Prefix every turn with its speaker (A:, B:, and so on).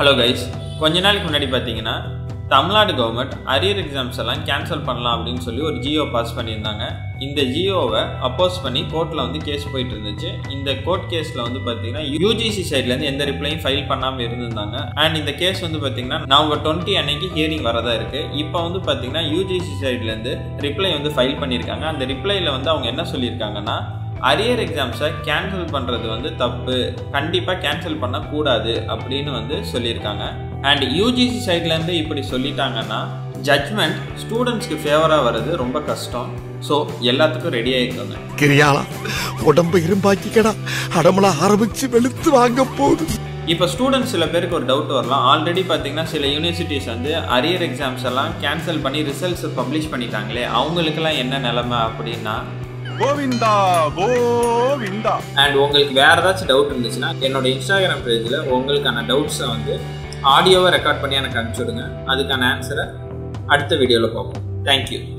A: hello guys கொஞ்ச நாளைக்கு முன்னாடி பார்த்தீங்கன்னா தமிழ்நாடு கவர்மெண்ட் அரியர் எக்ஸாம்ஸ் எல்லாம் கேன்சல் பண்ணலாம் அப்படின்னு சொல்லி ஒரு ஜியோ பாஸ் பண்ணியிருந்தாங்க இந்த ஜியோவை அப்போஸ் பண்ணி கோர்ட்டில் வந்து கேஸ் போயிட்டு இருந்துச்சு இந்த கோர்ட் கேஸில் வந்து பார்த்தீங்கன்னா யூஜிசி சைட்லேருந்து எந்த ரிப்ளையும் ஃபைல் பண்ணாமல் இருந்திருந்தாங்க அண்ட் இந்த கேஸ் வந்து பார்த்தீங்கன்னா நவம்பர் டுவெண்ட்டி அன்னைக்கு ஹியரிங் வரதா இருக்குது இப்போ வந்து பார்த்தீங்கன்னா யூஜிசி சைட்லேருந்து ரிப்ளை வந்து ஃபைல் பண்ணியிருக்காங்க அந்த ரிப்ளையில் வந்து அவங்க என்ன சொல்லியிருக்காங்கன்னா அரியர் எக்ஸாம்ஸை கேன்சல் பண்ணுறது வந்து தப்பு கண்டிப்பாக கேன்சல் பண்ணக்கூடாது அப்படின்னு வந்து சொல்லியிருக்காங்க அண்ட் யூஜிசி சைட்லேருந்து இப்படி சொல்லிட்டாங்கன்னா ஜட்ஜ்மெண்ட் ஸ்டூடெண்ட்ஸ்க்கு ஃபேவராக வர்றது ரொம்ப கஷ்டம் ஸோ எல்லாத்துக்கும் ரெடி ஆகிக்கோங்க
B: கிரியாளா உடம்ப இரும்பாக்கிக்கடா அடமலா ஆரம்பிச்சு வெளுத்து வாங்க போகுது
A: இப்போ ஸ்டூடெண்ட்ஸ் சில பேருக்கு ஒரு டவுட் வரலாம் ஆல்ரெடி பார்த்தீங்கன்னா சில யூனிவர்சிட்டிஸ் வந்து அரியர் எக்ஸாம்ஸ் எல்லாம் கேன்சல் பண்ணி ரிசல்ட்ஸ் பப்ளிஷ் பண்ணிட்டாங்களே அவங்களுக்கெல்லாம் என்ன நிலமை அப்படின்னா
C: கோவிந்தா கோவிந்தா
A: அண்ட் உங்களுக்கு வேறு ஏதாச்சும் டவுட் இருந்துச்சுன்னா என்னோட இன்ஸ்டாகிராம் பேஜில் உங்களுக்கான டவுட்ஸை வந்து ஆடியோவை ரெக்கார்ட் பண்ணி எனக்கு அனுப்பிச்சுடுங்க அதுக்கான ஆன்சரை அடுத்த வீடியோவில் பார்ப்போம் தேங்க்யூ